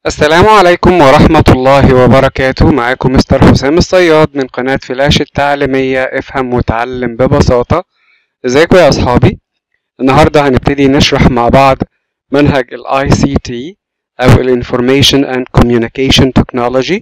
السلام عليكم ورحمة الله وبركاته معاكم مستر حسام الصياد من قناة فلاش التعليمية افهم وتعلم ببساطة ازيكم يا اصحابي النهاردة هنبتدي نشرح مع بعض منهج ال ICT او ال Information and Communication Technology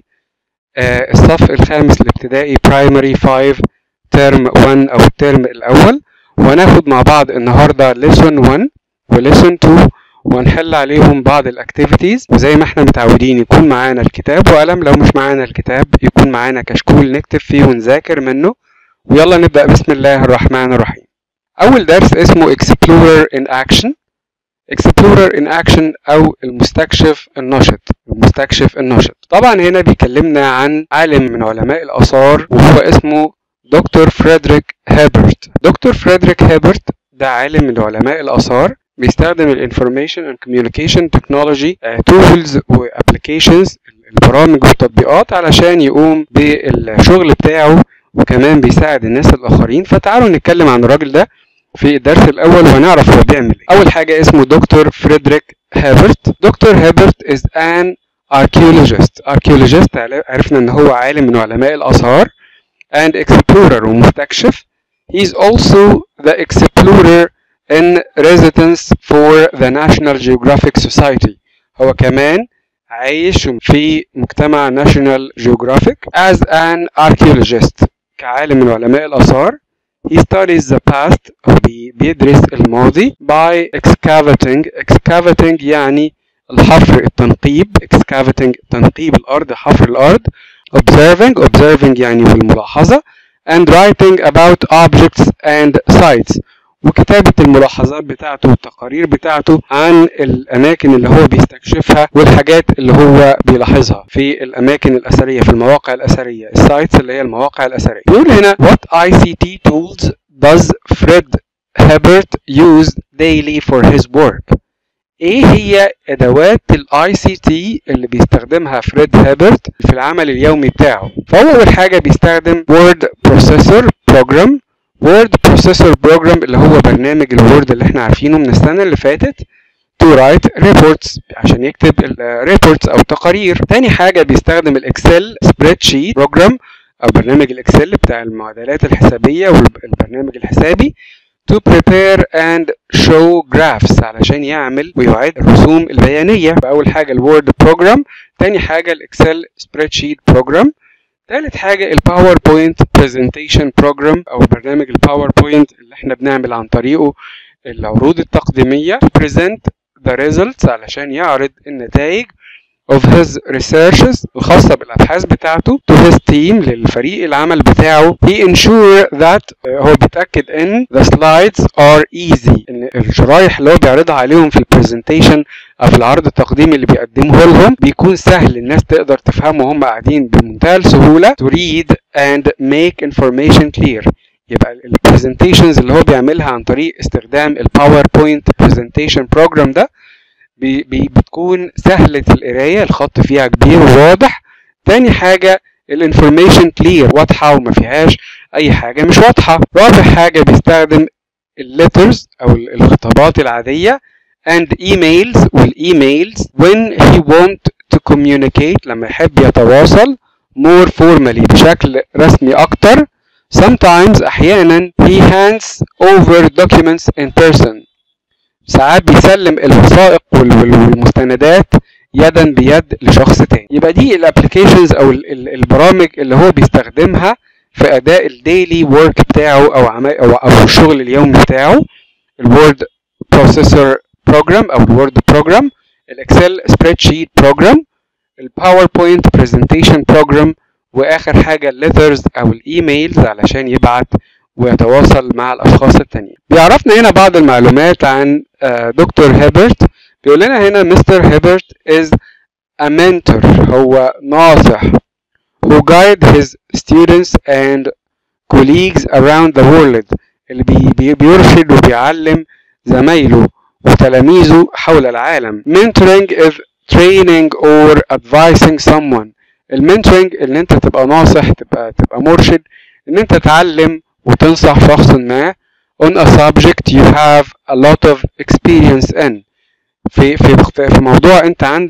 آه الصف الخامس الابتدائي Primary 5 ترم 1 او الترم الاول وهناخد مع بعض النهاردة Lesson 1 و Lesson 2 وهنحل عليهم بعض الاكتيفيتيز وزي ما احنا متعودين يكون معانا الكتاب وقلم لو مش معانا الكتاب يكون معانا كشكول نكتب فيه ونذاكر منه ويلا نبدأ بسم الله الرحمن الرحيم أول درس اسمه Explorer in Action Explorer in Action أو المستكشف النشط المستكشف النشط طبعا هنا بيكلمنا عن عالم من علماء الآثار وهو اسمه دكتور فريدريك هيبرت دكتور فريدريك هيبرت ده عالم من علماء الآثار بيستخدم الانفورميشن اند كوميونيكيشن تكنولوجي تولز وابلكيشنز البرامج والتطبيقات علشان يقوم بالشغل بتاعه وكمان بيساعد الناس الاخرين فتعالوا نتكلم عن الراجل ده في الدرس الاول وهنعرف هو بيعمل ايه اول حاجه اسمه دكتور فريدريك هيبرت دكتور هيبرت is an archaeologist archaeologist عرفنا ان هو عالم من علماء الاثار and explorer ومستكشف he's also the explorer in residence for the National Geographic Society هو كمان عايش في مجتمع National Geographic as an archaeologist كعالم من علماء الآثار he studies the past أو بيدرس الماضي by excavating excavating يعني الحفر التنقيب excavating تنقيب الأرض حفر الأرض observing observing يعني بالملاحظة and writing about objects and sites وكتابة الملاحظات بتاعته والتقارير بتاعته عن الأماكن اللي هو بيستكشفها والحاجات اللي هو بيلاحظها في الأماكن الأثرية في المواقع الأثرية السايتس اللي هي المواقع الأثرية بيقول هنا What ICT tools does Fred Hebert use daily for his work ايه هي ادوات الاي سي تي اللي بيستخدمها فريد هيبرت في العمل اليومي بتاعه فهو اول حاجه بيستخدم وورد بروسيسور بروجرام وورد بروسيسور بروجرام اللي هو برنامج الوورد اللي احنا عارفينه من السنه اللي فاتت تو رايت ريبورتس عشان يكتب الريبورتس او تقارير تاني حاجه بيستخدم الاكسل سبريد شيت بروجرام او برنامج الاكسل بتاع المعادلات الحسابيه والبرنامج الحسابي to prepare and show graphs علشان يعمل ويعد الرسوم البيانيه اول حاجه الوورد بروجرام تاني حاجه الاكسل سبريد شيت بروجرام تالت حاجة الباوربوينت برزنتيشن بروجرام أو برنامج الباوربوينت اللي احنا بنعمل عن طريقه العروض التقديمية to present the results علشان يعرض النتائج of his researches الخاصة بالأبحاث بتاعته to his team للفريق العمل بتاعه he ensure that هو بيتأكد إن the slides are easy إن الشرايح اللي هو بيعرضها عليهم في البرزنتيشن أو في العرض التقديمي اللي بيقدمه لهم بيكون سهل الناس تقدر تفهمه وهم قاعدين بمنتهى السهولة to read and make information clear يبقى البرزنتيشنز اللي هو بيعملها عن طريق استخدام الباوربوينت برزنتيشن بروجرام ده بي بي بتكون سهلة القراية الخط فيها كبير وواضح تاني حاجة الانفورميشن كلير واضحة وما فيهاش أي حاجة مش واضحة رابع حاجة بيستخدم الليترز أو الخطابات العادية and emails والemails when he want to communicate لما يحب يتواصل more formally بشكل رسمي أكتر sometimes أحيانا he hands over documents in person ساعات بيسلم الوثائق والمستندات يدا بيد لشخص تاني يبقى دي الابلكيشنز او البرامج اللي هو بيستخدمها في اداء الديلي ورك بتاعه او او او الشغل اليومي بتاعه الوورد بروسيسور بروجرام او الوورد بروجرام الاكسل سبريد شيت بروجرام الباوربوينت برزنتيشن بروجرام واخر حاجه الليترز او الايميلز علشان يبعت ويتواصل مع الاشخاص التانيين بيعرفنا هنا بعض المعلومات عن دكتور هيبرت بيقول لنا هنا مستر هيبرت is a mentor هو ناصح who guide his students and colleagues around the world اللي بي بيرشد وبيعلم زمايله وتلاميذه حول العالم mentoring is training or advising someone المنتورنج ان انت تبقى ناصح تبقى تبقى مرشد ان انت تعلم وتنصح شخص ما on a subject you have a lot of experience in في في في موضوع انت عندك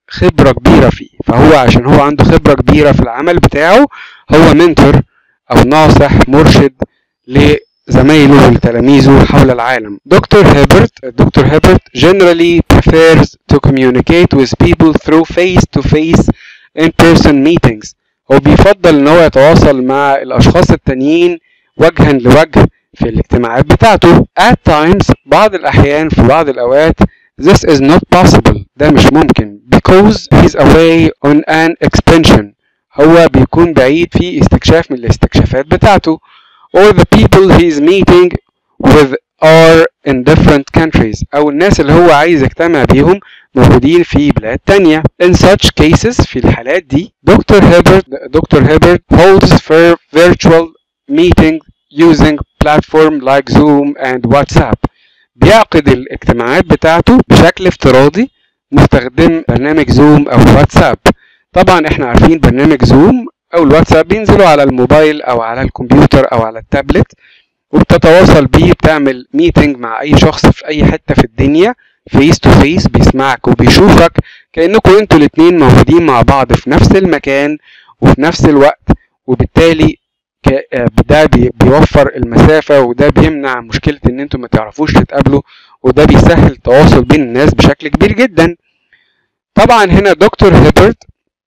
خبرة كبيرة فيه فهو عشان هو عنده خبرة كبيرة في العمل بتاعه هو منتور أو ناصح مرشد لزمايله ولتلاميذه حول العالم دكتور هيبرت دكتور هيبرت generally prefers to communicate with people through face-to-face in-person meetings هو بيفضل ان هو يتواصل مع الاشخاص التانيين وجها لوجه في الاجتماعات بتاعته at times بعض الاحيان في بعض الاوقات this is not possible ده مش ممكن because he's away on an expansion هو بيكون بعيد في استكشاف من الاستكشافات بتاعته or the people he's meeting with are in different countries أو الناس اللي هو عايز يجتمع بيهم موجودين في بلاد تانية in such cases في الحالات دي دكتور هيبرت دكتور هيبرت holds for virtual meeting using platform like Zoom and WhatsApp بيعقد الاجتماعات بتاعته بشكل افتراضي مستخدم برنامج زوم او واتساب طبعا احنا عارفين برنامج زوم او الواتساب بينزلوا على الموبايل او على الكمبيوتر او على التابلت وبتتواصل بيه بتعمل ميتنج مع اي شخص في اي حته في الدنيا فيس تو فيس بيسمعك وبيشوفك كانكم انتوا الاتنين موجودين مع بعض في نفس المكان وفي نفس الوقت وبالتالي ده بيوفر المسافة وده بيمنع مشكلة ان انتوا ما تعرفوش تتقابلوا وده بيسهل التواصل بين الناس بشكل كبير جدا طبعا هنا دكتور هيبرت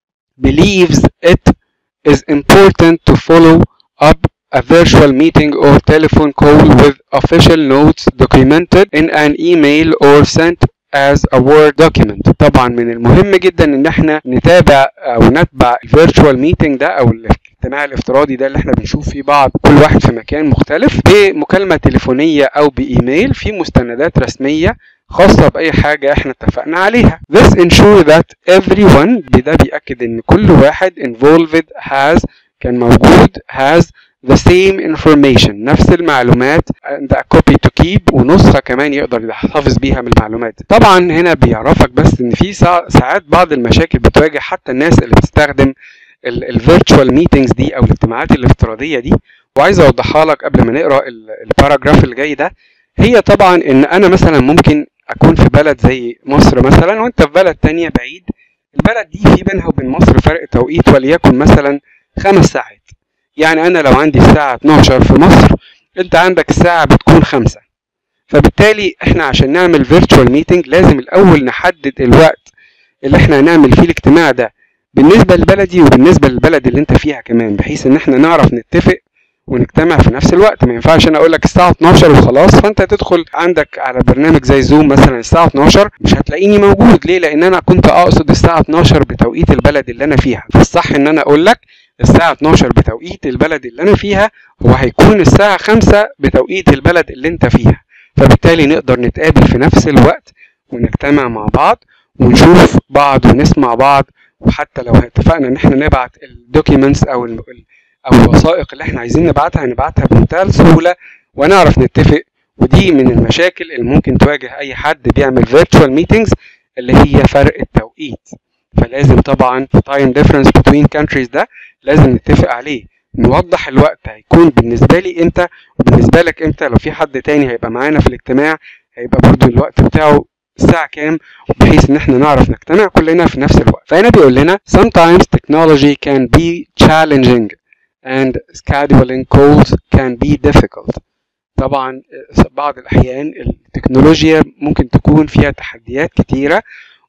believes it is important to follow up a virtual meeting or telephone call with official notes documented in an email or sent as a word document طبعا من المهم جدا ان احنا نتابع او نتبع الفيرتشوال ميتنج ده او الاجتماع الافتراضي ده اللي احنا بنشوف فيه بعض كل واحد في مكان مختلف بمكالمه تليفونيه او بايميل في مستندات رسميه خاصة بأي حاجة احنا اتفقنا عليها. This ensure that everyone ده بيأكد ان كل واحد involved has كان موجود has the same information نفس المعلومات and a copy to keep ونسخة كمان يقدر يحتفظ بيها من المعلومات طبعا هنا بيعرفك بس ان في ساعات بعض المشاكل بتواجه حتى الناس اللي بتستخدم الفيرتشوال ميتينجز دي او الاجتماعات الافتراضية دي وعايز اوضحها لك قبل ما نقرا الباراجراف اللي جاي ده هي طبعا ان انا مثلا ممكن اكون في بلد زي مصر مثلا وانت في بلد تانية بعيد البلد دي في بينها وبين مصر فرق توقيت وليكن مثلا خمس ساعات يعني انا لو عندي الساعة 12 في مصر انت عندك الساعة بتكون خمسة فبالتالي احنا عشان نعمل فيرتشوال ميتنج لازم الاول نحدد الوقت اللي احنا هنعمل فيه الاجتماع ده بالنسبة لبلدي وبالنسبة للبلد اللي انت فيها كمان بحيث ان احنا نعرف نتفق ونجتمع في نفس الوقت ما ينفعش انا اقول لك الساعه 12 وخلاص فانت تدخل عندك على برنامج زي زوم مثلا الساعه 12 مش هتلاقيني موجود ليه لان انا كنت اقصد الساعه 12 بتوقيت البلد اللي انا فيها فالصح ان انا اقول لك الساعة 12 بتوقيت البلد اللي أنا فيها هو هيكون الساعة 5 بتوقيت البلد اللي أنت فيها فبالتالي نقدر نتقابل في نفس الوقت ونجتمع مع بعض ونشوف بعض ونسمع بعض وحتى لو اتفقنا ان احنا نبعت الدوكيومنتس او ال او الوثائق اللي احنا عايزين نبعتها هنبعتها بمنتهى السهوله ونعرف نتفق ودي من المشاكل اللي ممكن تواجه اي حد بيعمل فيرتشوال ميتينجز اللي هي فرق التوقيت فلازم طبعا في تايم ديفرنس بتوين كانتريز ده لازم نتفق عليه نوضح الوقت هيكون بالنسبه لي امتى وبالنسبه لك امتى لو في حد تاني هيبقى معانا في الاجتماع هيبقى برضو الوقت بتاعه الساعة كام بحيث ان احنا نعرف نجتمع كلنا في نفس الوقت فهنا بيقول لنا sometimes technology can be challenging and scheduling calls can be difficult طبعا بعض الاحيان التكنولوجيا ممكن تكون فيها تحديات كتيرة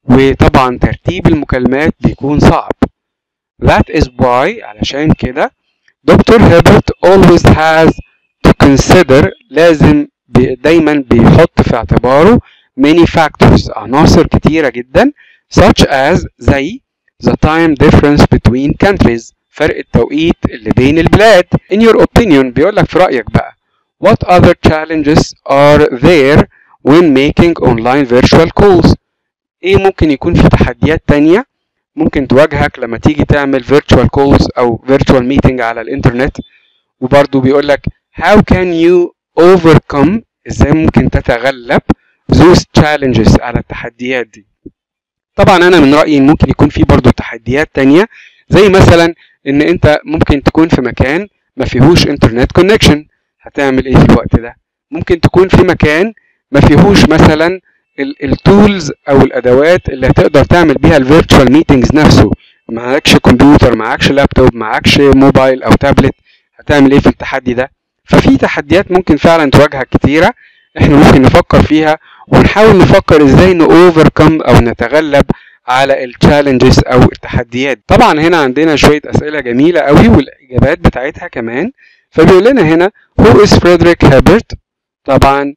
وطبعا ترتيب المكالمات بيكون صعب that is why علشان كده دكتور هيبرت always has to consider لازم بي دايما بيحط في اعتباره many factors عناصر كتيرة جدا such as زي the time difference between countries فرق التوقيت اللي بين البلاد in your opinion بيقول لك في رأيك بقى what other challenges are there when making online virtual calls ايه ممكن يكون في تحديات تانية ممكن تواجهك لما تيجي تعمل virtual calls او virtual meeting على الانترنت وبرضه بيقول لك how can you overcome ازاي ممكن تتغلب those challenges على التحديات دي طبعا انا من رايي ممكن يكون في برضه تحديات تانية زي مثلا ان انت ممكن تكون في مكان ما فيهوش انترنت كونكشن هتعمل ايه في الوقت ده ممكن تكون في مكان ما فيهوش مثلا التولز او الادوات اللي هتقدر تعمل بيها الفيرتشوال ميتنجز نفسه معكش كمبيوتر معكش لابتوب معكش موبايل او تابلت هتعمل ايه في التحدي ده ففي تحديات ممكن فعلا تواجهك كتيره احنا ممكن نفكر فيها ونحاول نفكر ازاي نوفركم او نتغلب على التشالنجز او التحديات طبعا هنا عندنا شويه اسئله جميله قوي والاجابات بتاعتها كمان فبيقول لنا هنا who is Frederick Herbert طبعا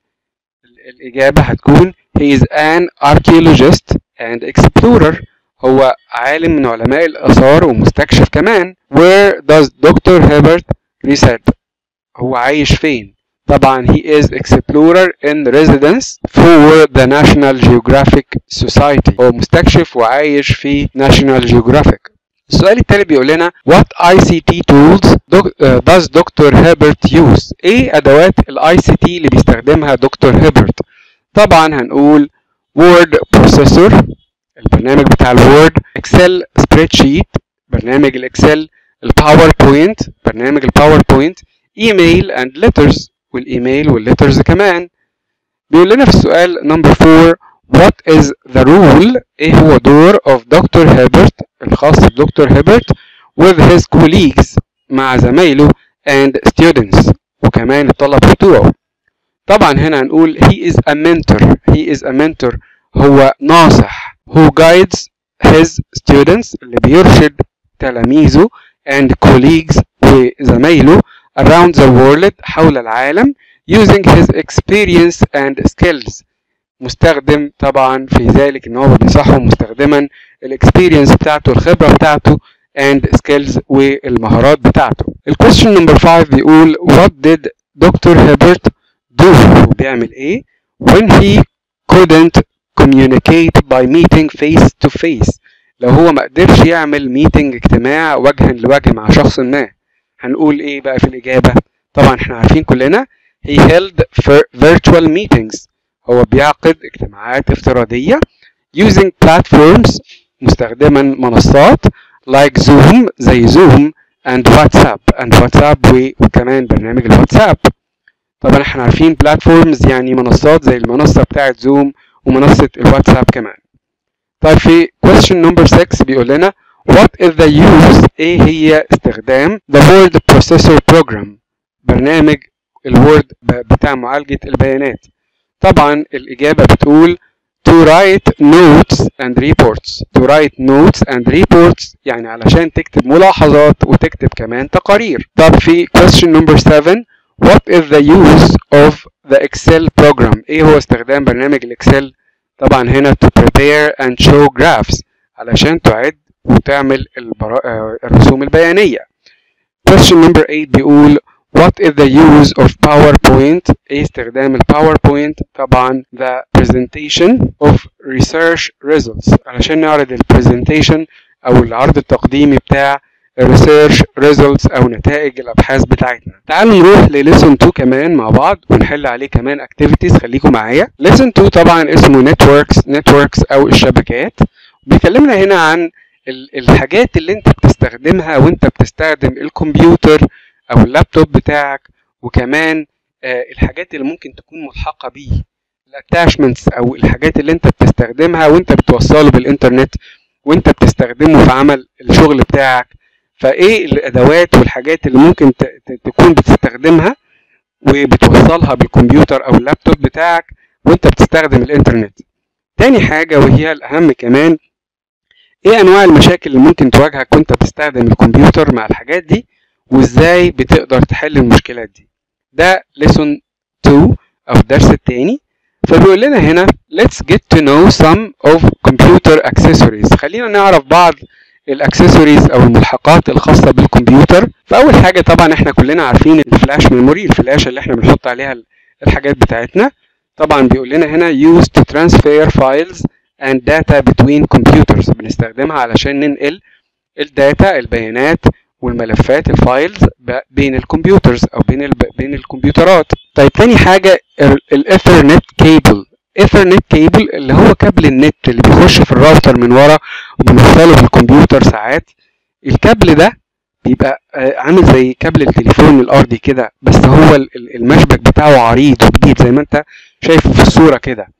الإجابة هتكون he is an archaeologist and explorer هو عالم من علماء الآثار ومستكشف كمان where does Dr. Herbert reside هو عايش فين طبعا he is explorer in residence for the National Geographic Society هو مستكشف وعايش في National Geographic السؤال التالي بيقول لنا what ICT tools does Dr. Herbert use ايه ادوات الاي سي تي اللي بيستخدمها دكتور هيبرت طبعا هنقول word processor البرنامج بتاع الوورد اكسل سبريد شيت برنامج الاكسل الباوربوينت برنامج الباوربوينت ايميل اند ليترز والايميل والليترز كمان بيقول لنا في السؤال نمبر 4 what is the role ايه هو دور of Dr. Herbert الخاص بدكتور هيبرت with his colleagues مع زمايله and students وكمان الطلبة بتوعه طبعا هنا هنقول he is a mentor he is a mentor هو ناصح who guides his students اللي بيرشد تلاميذه and colleagues وزمايله around the world حول العالم using his experience and skills مستخدم طبعا في ذلك ان هو بينصحهم مستخدما الاكسبيرينس بتاعته الخبره بتاعته and skills والمهارات بتاعته الكويستشن نمبر 5 بيقول what did Dr. Herbert do بيعمل ايه when he couldn't communicate by meeting face to face لو هو ما قدرش يعمل ميتنج اجتماع وجها لوجه مع شخص ما هنقول ايه بقى في الاجابه طبعا احنا عارفين كلنا he held virtual meetings هو بيعقد اجتماعات افتراضيه using platforms مستخدما منصات like Zoom زي Zoom and WhatsApp and WhatsApp وكمان برنامج الواتساب طبعا احنا عارفين platforms يعني منصات زي المنصة بتاعت زوم ومنصة الواتساب كمان طيب في question number 6 بيقول لنا what is the use ايه هي استخدام the word processor program برنامج الوورد بتاع معالجة البيانات طبعا الإجابة بتقول to write notes and reports to write notes and reports يعني علشان تكتب ملاحظات وتكتب كمان تقارير طب في question number 7 what is the use of the Excel program ايه هو استخدام برنامج الاكسل طبعا هنا to prepare and show graphs علشان تعد وتعمل البرا... الرسوم البيانية question number 8 بيقول What is the use of PowerPoint؟ ايه استخدام الباوربوينت؟ طبعا the presentation of research results علشان نعرض البرزنتيشن او العرض التقديمي بتاع research results او نتائج الابحاث بتاعتنا. تعالوا نروح لليسون 2 كمان مع بعض ونحل عليه كمان activities خليكم معايا. ليسون 2 طبعا اسمه networks networks او الشبكات. بيكلمنا هنا عن الحاجات اللي انت بتستخدمها وانت بتستخدم الكمبيوتر او اللابتوب بتاعك وكمان آه الحاجات اللي ممكن تكون ملحقه بيه الاتاشمنتس او الحاجات اللي انت بتستخدمها وانت بتوصله بالانترنت وانت بتستخدمه في عمل الشغل بتاعك فايه الادوات والحاجات اللي ممكن تكون بتستخدمها وبتوصلها بالكمبيوتر او اللابتوب بتاعك وانت بتستخدم الانترنت تاني حاجه وهي الاهم كمان ايه انواع المشاكل اللي ممكن تواجهك وانت بتستخدم الكمبيوتر مع الحاجات دي وازاي بتقدر تحل المشكلات دي ده lesson 2 او الدرس الثاني فبيقول لنا هنا let's get to know some of computer accessories خلينا نعرف بعض الاكسسوارز او الملحقات الخاصه بالكمبيوتر فاول حاجه طبعا احنا كلنا عارفين الفلاش ميموري الفلاشه اللي احنا بنحط عليها الحاجات بتاعتنا طبعا بيقول لنا هنا use to transfer files and data between computers بنستخدمها علشان ننقل الداتا البيانات والملفات الفايلز بين الكمبيوترز او بين الب... بين الكمبيوترات طيب تاني حاجه الايثرنت كيبل ايثرنت كيبل اللي هو كابل النت اللي بيخش في الراوتر من ورا وبنوصله بالكمبيوتر ساعات الكابل ده بيبقى عامل زي كابل التليفون الارضي كده بس هو المشبك بتاعه عريض وجديد زي ما انت شايفه في الصوره كده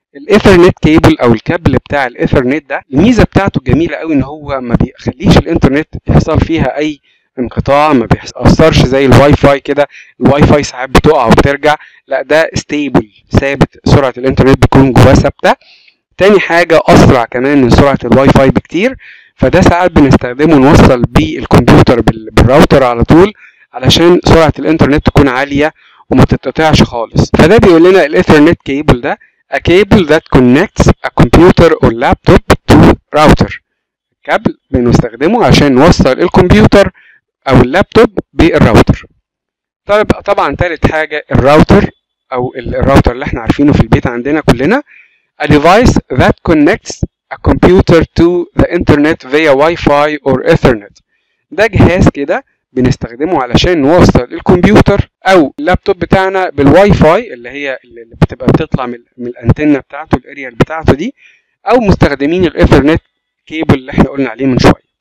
الايثرنت كيبل او الكابل بتاع الايثرنت ده الميزه بتاعته جميله قوي ان هو ما بيخليش الانترنت يحصل فيها اي انقطاع ما بيأثرش زي الواي فاي كده الواي فاي ساعات بتقع وبترجع لا ده ستيبل ثابت سرعه الانترنت بتكون جواه ثابته تاني حاجه اسرع كمان من سرعه الواي فاي بكتير فده ساعات بنستخدمه نوصل بيه الكمبيوتر بالراوتر على طول علشان سرعه الانترنت تكون عاليه وما تتقطعش خالص فده بيقول لنا الايثرنت كيبل ده a cable that connects a computer or laptop to router كابل بنستخدمه عشان نوصل الكمبيوتر او اللابتوب بالراوتر طيب طبعا تالت حاجه الراوتر او الراوتر اللي احنا عارفينه في البيت عندنا كلنا a device that connects a computer to the internet via Wi-Fi or Ethernet ده جهاز كده بنستخدمه علشان نوصل الكمبيوتر او اللابتوب بتاعنا بالواي فاي اللي هي اللي بتبقى بتطلع من, من الانتنه بتاعته الاريال بتاعته دي او مستخدمين الايثرنت كيبل اللي احنا قلنا عليه من شويه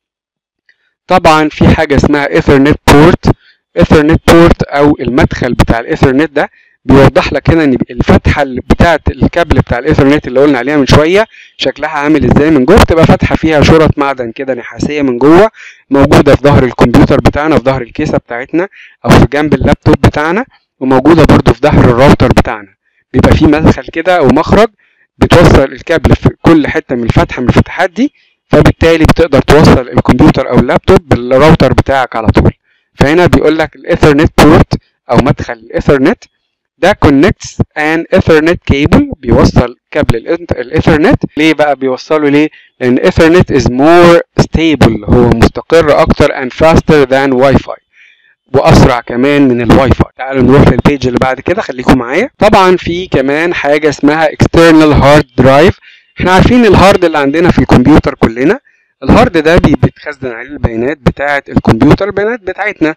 طبعا في حاجه اسمها ايثرنت بورت ايثرنت بورت او المدخل بتاع الايثرنت ده بيوضح لك هنا ان الفتحه بتاعه الكابل بتاع الايثرنت اللي قلنا عليها من شويه شكلها عامل ازاي من جوه بتبقى فاتحه فيها شرط معدن كده نحاسيه من جوه موجوده في ظهر الكمبيوتر بتاعنا في ظهر الكيسه بتاعتنا او في جنب اللابتوب بتاعنا وموجوده برده في ظهر الراوتر بتاعنا بيبقى في مدخل كده او مخرج بتوصل الكابل في كل حته من الفتحه من الفتحات دي فبالتالي بتقدر توصل الكمبيوتر او اللابتوب بالراوتر بتاعك على طول فهنا بيقول لك الايثرنت بورت او مدخل الايثرنت ده connects an ethernet cable بيوصل كابل الايثرنت ليه بقى بيوصله ليه لان الايثرنت is more stable هو مستقر اكتر and faster than Wi-Fi واسرع كمان من الواي فاي تعالوا نروح للبيج اللي بعد كده خليكم معايا طبعا في كمان حاجه اسمها external hard drive احنا عارفين الهارد اللي عندنا في الكمبيوتر كلنا الهارد ده بيتخزن عليه البيانات بتاعه الكمبيوتر البيانات بتاعتنا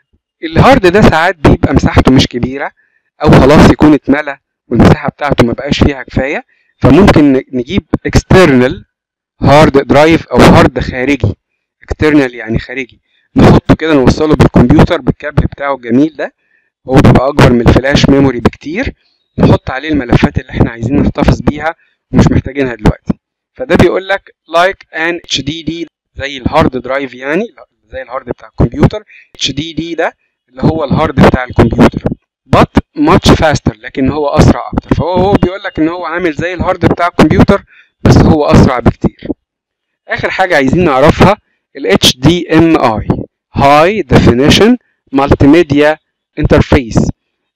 الهارد ده ساعات بيبقى مساحته مش كبيره او خلاص يكون اتملى والمساحه بتاعته ما بقاش فيها كفايه فممكن نجيب external هارد درايف او هارد خارجي external يعني خارجي نحطه كده نوصله بالكمبيوتر بالكابل بتاعه الجميل ده هو بيبقى اكبر من الفلاش ميموري بكتير نحط عليه الملفات اللي احنا عايزين نحتفظ بيها ومش محتاجينها دلوقتي فده بيقول لك like an HDD زي الهارد درايف يعني زي الهارد بتاع الكمبيوتر HDD ده اللي هو الهارد بتاع الكمبيوتر but much faster لكن هو اسرع اكتر فهو هو بيقول لك ان هو عامل زي الهارد بتاع الكمبيوتر بس هو اسرع بكتير اخر حاجه عايزين نعرفها ال HDMI High Definition Multimedia Interface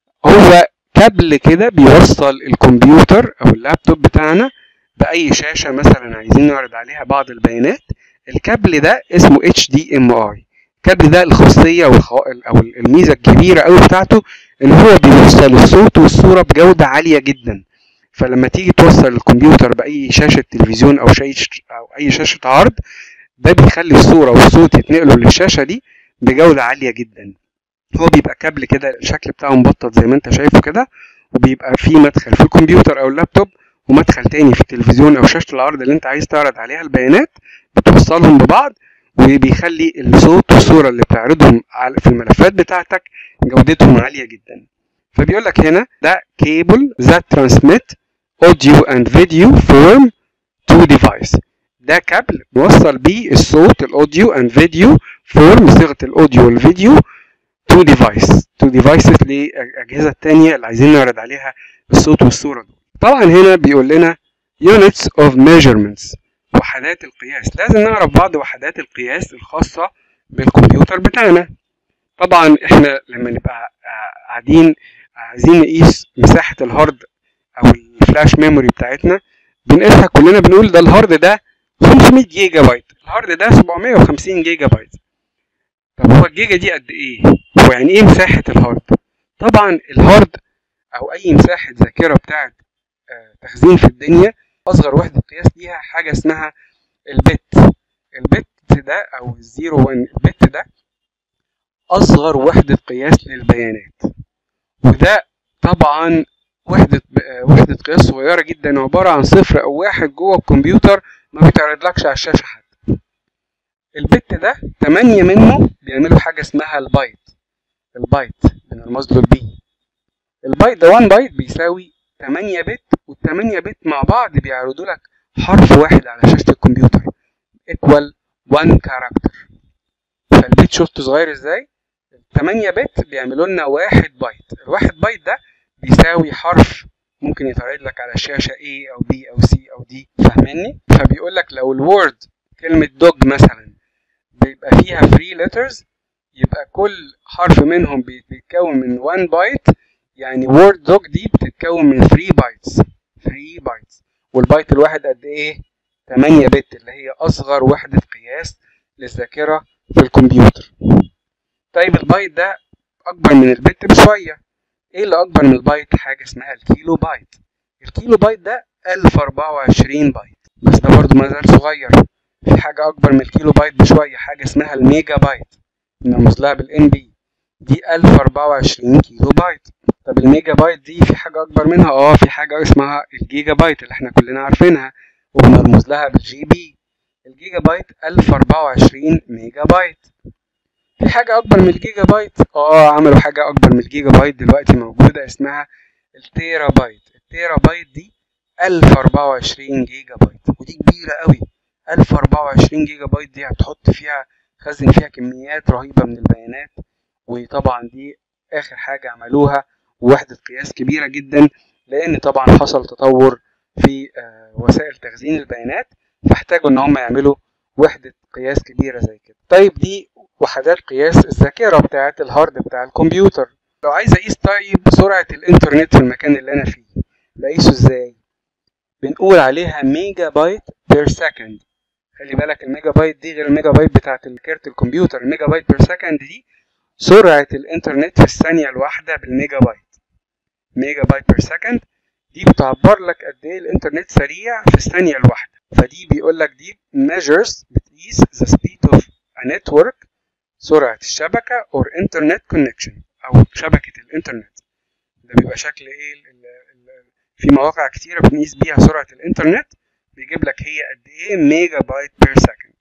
هو كابل كده بيوصل الكمبيوتر او اللابتوب بتاعنا باي شاشه مثلا عايزين نعرض عليها بعض البيانات الكابل ده اسمه HDMI الكابل ده الخاصيه والخ... او الميزه الكبيره قوي بتاعته ان هو بيوصل الصوت والصوره بجوده عاليه جدا فلما تيجي توصل الكمبيوتر باي شاشه تلفزيون او شاشه او اي شاشه عرض ده بيخلي الصوره والصوت يتنقلوا للشاشه دي بجوده عاليه جدا هو بيبقى كابل كده الشكل بتاعه مبطط زي ما انت شايفه كده وبيبقى فيه مدخل في الكمبيوتر او اللابتوب ومدخل تاني في التلفزيون او شاشه العرض اللي انت عايز تعرض عليها البيانات بتوصلهم ببعض وبيخلي الصوت والصوره اللي بتعرضهم في الملفات بتاعتك جودتهم عاليه جدا فبيقول لك هنا ده كيبل that transmit audio and video form to device ده كابل بيوصل بيه الصوت الاوديو اند فيديو فورم صيغه الاوديو والفيديو تو ديفايس تو ديفايسز للاجهزه الثانيه اللي عايزين نعرض عليها الصوت والصوره دول طبعا هنا بيقول لنا units of measurements وحدات القياس لازم نعرف بعض وحدات القياس الخاصه بالكمبيوتر بتاعنا طبعا احنا لما نبقى قاعدين عايزين نقيس مساحه الهارد او الفلاش ميموري بتاعتنا بنقيسها كلنا بنقول ده الهارد ده 500 جيجا بايت الهارد ده 750 جيجا بايت طب هو الجيجا دي قد ايه هو يعني ايه مساحه الهارد طبعا الهارد او اي مساحه ذاكره بتاعه تخزين في الدنيا اصغر وحده قياس ليها حاجه اسمها البت البت ده او الزيرو وان البت ده اصغر وحده قياس للبيانات وده طبعا وحدة وحدة قياس صغيرة جدا عبارة عن صفر أو واحد جوه الكمبيوتر ما بيتعرضلكش على الشاشة حتى البت ده تمانية منه بيعملوا حاجة اسمها البايت البايت بنرمز له البي البايت ده 1 بايت بيساوي 8 بت والتمانية بت مع بعض بيعرضوا لك حرف واحد على شاشة الكمبيوتر equal one character فالبيت شفت صغير ازاي؟ التمانية بت بيعملوا لنا واحد بايت الواحد بايت ده بيساوي حرف ممكن يتعرض لك على الشاشة A أو B أو C أو D فاهمني؟ فبيقول لك لو الوورد كلمة دوج مثلا بيبقى فيها 3 letters يبقى كل حرف منهم بيتكون من 1 بايت يعني وورد دوج دي بتتكون من 3 بايتس 3 بايتس والبايت الواحد قد ايه 8 بت اللي هي اصغر وحدة قياس للذاكرة في الكمبيوتر طيب البايت ده اكبر من البت بشوية ايه اللي اكبر من البايت حاجة اسمها الكيلو بايت الكيلو بايت ده 1024 بايت بس ده برضه ما زال صغير في حاجة أكبر من الكيلو بايت بشوية حاجة اسمها الميجا بايت بنرمز لها بالإم بي دي 1024 كيلو بايت طب الميجا بايت دي في حاجة أكبر منها اه في حاجة اسمها الجيجا بايت اللي احنا كلنا عارفينها وبنرمز لها بالجي بي الجيجا بايت 1024 ميجا بايت في حاجة أكبر من الجيجا بايت اه عملوا حاجة أكبر من الجيجا بايت دلوقتي موجودة اسمها التيرا بايت التيرا بايت دي 1024 جيجا بايت ودي كبيرة قوي 1024 جيجا بايت دي هتحط فيها خزن فيها كميات رهيبة من البيانات وطبعا دي آخر حاجة عملوها وحدة قياس كبيرة جدا لأن طبعا حصل تطور في وسائل تخزين البيانات فاحتاجوا إن هم يعملوا وحدة قياس كبيرة زي كده طيب دي وحدات قياس الذاكرة بتاعة الهارد بتاع الكمبيوتر لو عايز أقيس طيب سرعة الإنترنت في المكان اللي أنا فيه بقيسه إزاي؟ بنقول عليها ميجا بايت بير سكند خلي بالك الميجا بايت دي غير الميجا بايت بتاعت كارت الكمبيوتر الميجا بايت بير سكند دي سرعة الإنترنت في الثانية الواحدة بالميجا بايت ميجا بايت بير سكند دي بتعبر لك قد إيه الإنترنت سريع في الثانية الواحدة فدي بيقول لك دي measures بتقيس the speed of a network سرعة الشبكة or internet connection أو شبكة الإنترنت ده بيبقى شكل إيه ال ال ال في مواقع كتيرة بنقيس بيها سرعة الإنترنت بيجيب لك هي قد إيه ميجا بايت بير سكند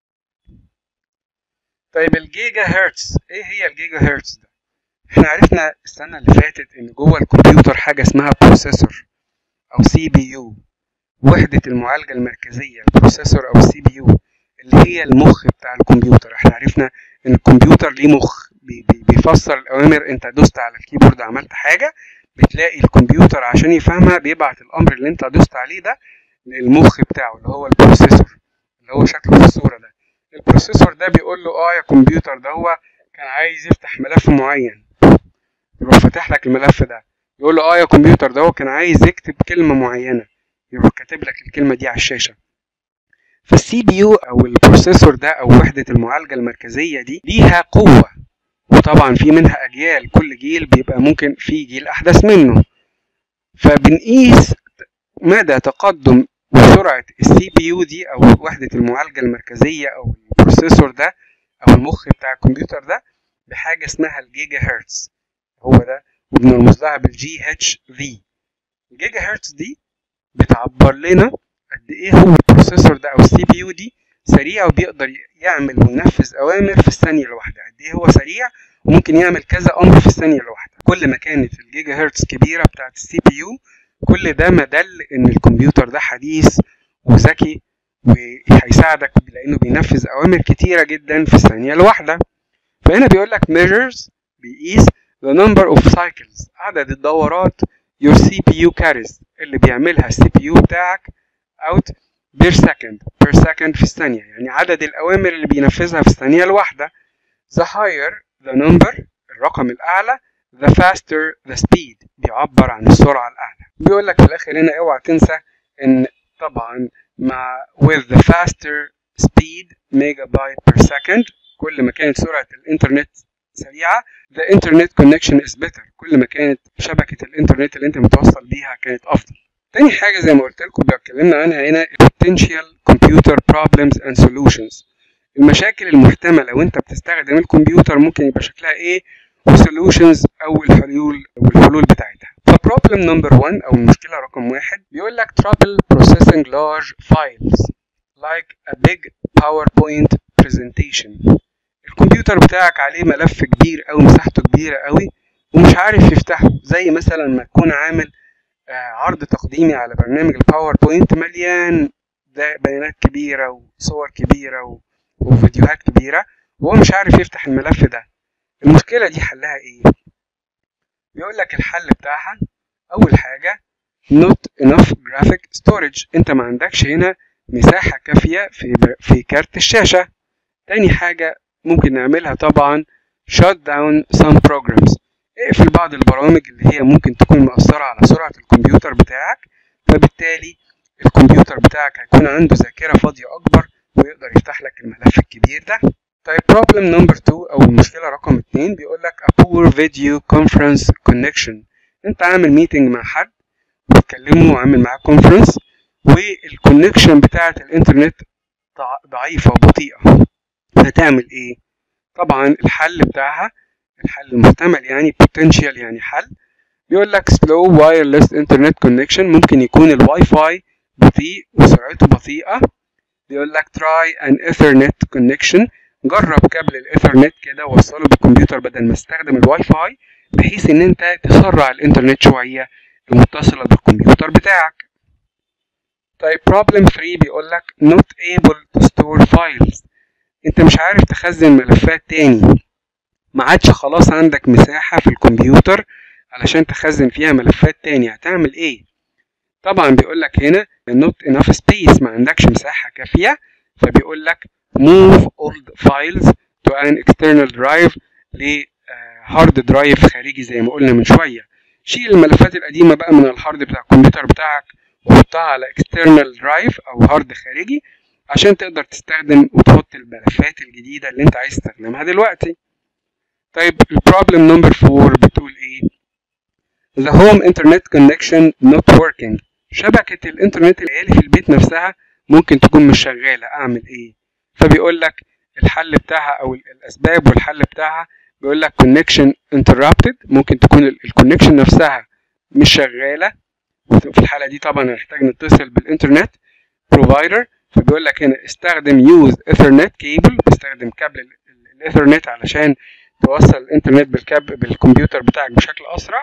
طيب الجيجا هرتز إيه هي الجيجا هرتز ده؟ إحنا عرفنا السنة اللي فاتت إن جوه الكمبيوتر حاجة اسمها بروسيسور أو سي بي يو وحدة المعالجة المركزية البروسيسور أو السي بي يو اللي هي المخ بتاع الكمبيوتر احنا عرفنا ان الكمبيوتر ليه مخ بي بي بيفسر الاوامر انت دوست على الكيبورد عملت حاجة بتلاقي الكمبيوتر عشان يفهمها بيبعت الامر اللي انت دوست عليه ده للمخ بتاعه اللي هو البروسيسور اللي هو شكله في الصورة ده البروسيسور ده بيقول له اه يا كمبيوتر ده هو كان عايز يفتح ملف معين يروح فاتح لك الملف ده يقول له اه يا كمبيوتر ده هو كان عايز يكتب كلمة معينة يروح كاتب لك الكلمة دي على الشاشة فالسي بي يو او البروسيسور ده او وحدة المعالجة المركزية دي ليها قوة وطبعا في منها اجيال كل جيل بيبقى ممكن في جيل احدث منه فبنقيس مدى تقدم وسرعة السي بي يو دي او وحدة المعالجة المركزية او البروسيسور ده او المخ بتاع الكمبيوتر ده بحاجة اسمها الجيجا هرتز هو ده وبنرمز لها بالجي اتش في الجيجا هرتز دي بتعبر لنا قد ايه هو البروسيسور ده او السي بي يو دي سريع وبيقدر يعمل وينفذ اوامر في الثانيه الواحده قد ايه هو سريع وممكن يعمل كذا امر في الثانيه الواحده كل ما كانت الجيجا هرتز كبيره بتاعه السي بي يو كل ده ما دل ان الكمبيوتر ده حديث وذكي وهيساعدك لانه بينفذ اوامر كتيره جدا في الثانيه الواحده فهنا بيقول لك measures بيقيس the number of cycles عدد الدورات your CPU carries اللي بيعملها السي بي يو بتاعك out per second per second في الثانية يعني عدد الأوامر اللي بينفذها في الثانية الواحدة the higher the number الرقم الأعلى the faster the speed بيعبر عن السرعة الأعلى بيقول لك في الآخر هنا اوعى تنسى إن طبعا مع with the faster speed megabyte per second كل ما كانت سرعة الإنترنت سريعة the internet connection is better كل ما كانت شبكة الإنترنت اللي أنت متوصل بيها كانت أفضل تاني حاجة زي ما قلت لكم اتكلمنا عنها هنا potential computer problems and solutions المشاكل المحتملة وانت بتستخدم الكمبيوتر ممكن يبقى شكلها ايه وسولوشنز او الحلول والحلول بتاعتها فبروبلم نمبر 1 او المشكلة رقم واحد بيقول لك trouble processing large files like a big PowerPoint presentation الكمبيوتر بتاعك عليه ملف كبير أوي مساحته كبيرة أوي ومش عارف يفتحه زي مثلا ما تكون عامل عرض تقديمي على برنامج الباوربوينت مليان بيانات كبيرة وصور كبيرة وفيديوهات كبيرة وهو مش عارف يفتح الملف ده المشكلة دي حلها ايه؟ بيقول لك الحل بتاعها أول حاجة not enough graphic storage انت ما عندكش هنا مساحة كافية في في كارت الشاشة تاني حاجة ممكن نعملها طبعا shut down some programs اقفل بعض البرامج اللي هي ممكن تكون مأثرة على سرعة الكمبيوتر بتاعك فبالتالي الكمبيوتر بتاعك هيكون عنده ذاكرة فاضية أكبر ويقدر يفتح لك الملف الكبير ده طيب problem number 2 أو المشكلة رقم 2 بيقول لك a poor video conference connection أنت عامل ميتنج مع حد بتكلمه وعامل معاه كونفرنس والكونكشن بتاعة الإنترنت ضعيفة وبطيئة هتعمل إيه؟ طبعا الحل بتاعها الحل المحتمل يعني potential يعني حل بيقول لك slow wireless internet connection ممكن يكون الواي فاي بطيء وسرعته بطيئة بيقول لك try an ethernet connection جرب كابل الايثرنت كده ووصله بالكمبيوتر بدل ما تستخدم الواي فاي بحيث ان انت تسرع الانترنت شوية المتصلة بالكمبيوتر بتاعك طيب problem 3 بيقول لك not able to store files انت مش عارف تخزن ملفات تاني ما عادش خلاص عندك مساحة في الكمبيوتر علشان تخزن فيها ملفات تاني هتعمل ايه طبعا بيقول لك هنا not enough space ما عندكش مساحة كافية فبيقول لك move old files to an external drive لهارد درايف خارجي زي ما قلنا من شوية شيل الملفات القديمة بقى من الهارد بتاع الكمبيوتر بتاعك وحطها على external drive أو هارد خارجي عشان تقدر تستخدم وتحط الملفات الجديدة اللي انت عايز تستخدمها دلوقتي طيب البروبلم نمبر 4 بتقول ايه The home internet connection not working شبكة الانترنت اللي في البيت نفسها ممكن تكون مش شغالة اعمل ايه فبيقول لك الحل بتاعها او الاسباب والحل بتاعها بيقول لك connection interrupted ممكن تكون الكونكشن نفسها مش شغالة في الحالة دي طبعا هنحتاج نتصل بالانترنت provider فبيقول لك هنا استخدم use ethernet cable بستخدم كابل الايثرنت علشان توصل الانترنت بالكاب بالكمبيوتر بتاعك بشكل اسرع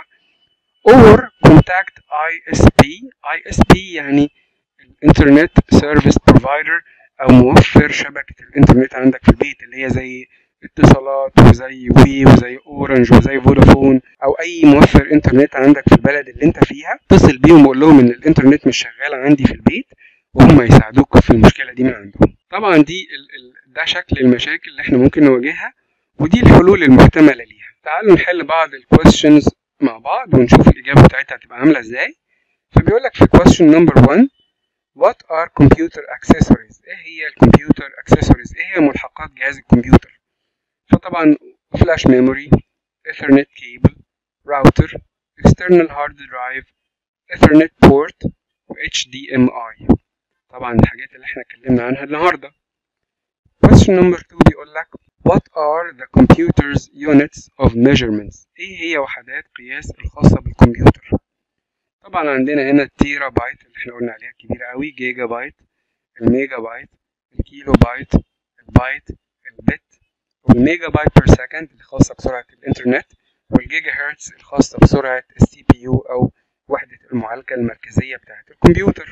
or contact ISP ISP يعني الانترنت سيرفيس بروفايدر او موفر شبكة الانترنت عندك في البيت اللي هي زي اتصالات وزي وي وزي اورنج وزي فودافون او اي موفر انترنت عندك في البلد اللي انت فيها اتصل بيهم وقول لهم ان الانترنت مش شغال عندي في البيت وهم يساعدوك في المشكله دي من عندهم طبعا دي ال ال ده شكل المشاكل اللي احنا ممكن نواجهها ودي الحلول المحتمله ليها تعالوا نحل بعض الكويستشنز مع بعض ونشوف الاجابه بتاعتها هتبقى عامله ازاي فبيقول لك في question number 1 what are computer accessories ايه هي الكمبيوتر accessories ايه هي ملحقات جهاز الكمبيوتر فطبعا فلاش ميموري ايثرنت كيبل راوتر external hard drive ايثرنت بورت و HDMI طبعا الحاجات اللي احنا اتكلمنا عنها النهارده question number 2 بيقول لك what are the computer's units of measurements ايه هي وحدات قياس الخاصة بالكمبيوتر طبعا عندنا هنا التيرا بايت اللي احنا قلنا عليها كبيرة قوي جيجا بايت الميجا بايت الكيلو بايت البايت البت والميجا بايت بير سكند اللي خاصة بسرعة الإنترنت والجيجا هرتز الخاصة بسرعة السي بي يو أو وحدة المعالجة المركزية بتاعة الكمبيوتر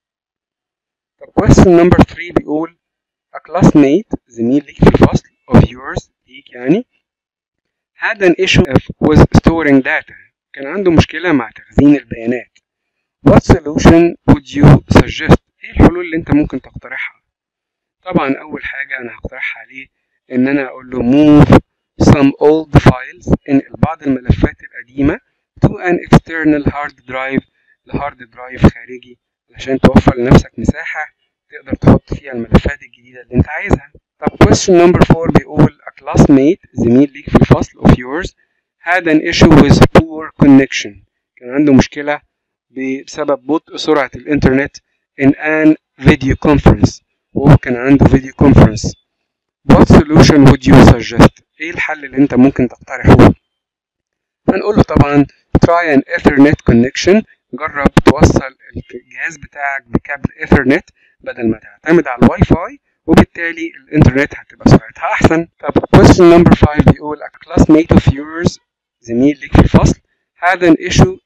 طب question number 3 بيقول a classmate زميل ليك في الفصل of yours ليك يعني had an issue with storing data كان عنده مشكلة مع تخزين البيانات what solution would you suggest ايه الحلول اللي انت ممكن تقترحها طبعا اول حاجة انا هقترحها عليه ان انا eقول له move some old files انقل بعض الملفات القديمة to an external hard drive لهارد درايف خارجي علشان توفر لنفسك مساحة تقدر تحط فيها الملفات الجديدة اللي انت عايزها طب question number 4 بيقول a classmate زميل ليك في الفصل of yours had an issue with poor connection كان عنده مشكلة بسبب بطء سرعة الإنترنت in an video conference وهو كان عنده فيديو conference what solution would you suggest ايه الحل اللي انت ممكن تقترحه هنقول له طبعا try an ethernet connection جرب توصل الجهاز بتاعك بكابل ايثرنت بدل ما تعتمد على الواي فاي وبالتالي الانترنت هتبقى سرعتها احسن طب question number 5 بيقول a classmate of yours زميل ليك في الفصل had an issue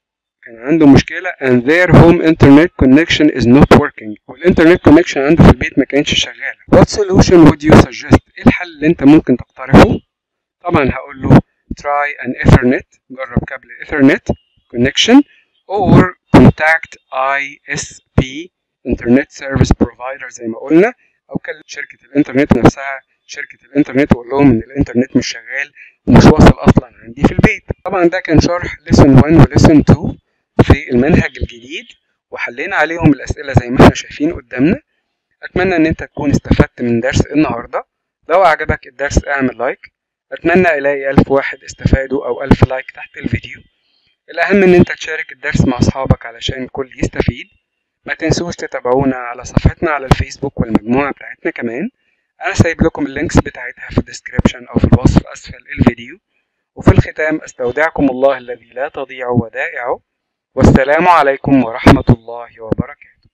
كان عنده مشكلة and their home internet connection is not working والإنترنت connection عنده في البيت ما كانتش شغالة What solution would you suggest؟ إيه الحل اللي أنت ممكن تقترحه؟ طبعا هقول له try an ethernet جرب كابل ethernet connection or contact ISP internet service provider زي ما قلنا أو كلم شركة الإنترنت نفسها شركة الإنترنت وقول لهم إن الإنترنت مش شغال ومش واصل أصلا عندي في البيت طبعا ده كان شرح lesson 1 و lesson 2 في المنهج الجديد وحلينا عليهم الأسئلة زي ما احنا شايفين قدامنا أتمنى إن أنت تكون استفدت من درس النهاردة لو عجبك الدرس اعمل لايك أتمنى ألاقي ألف واحد استفادوا أو ألف لايك تحت الفيديو الأهم إن أنت تشارك الدرس مع أصحابك علشان الكل يستفيد ما تنسوش تتابعونا على صفحتنا على الفيسبوك والمجموعة بتاعتنا كمان أنا سايب لكم اللينكس بتاعتها في الديسكريبشن أو في الوصف أسفل الفيديو وفي الختام أستودعكم الله الذي لا تضيع ودائعه والسلام عليكم ورحمة الله وبركاته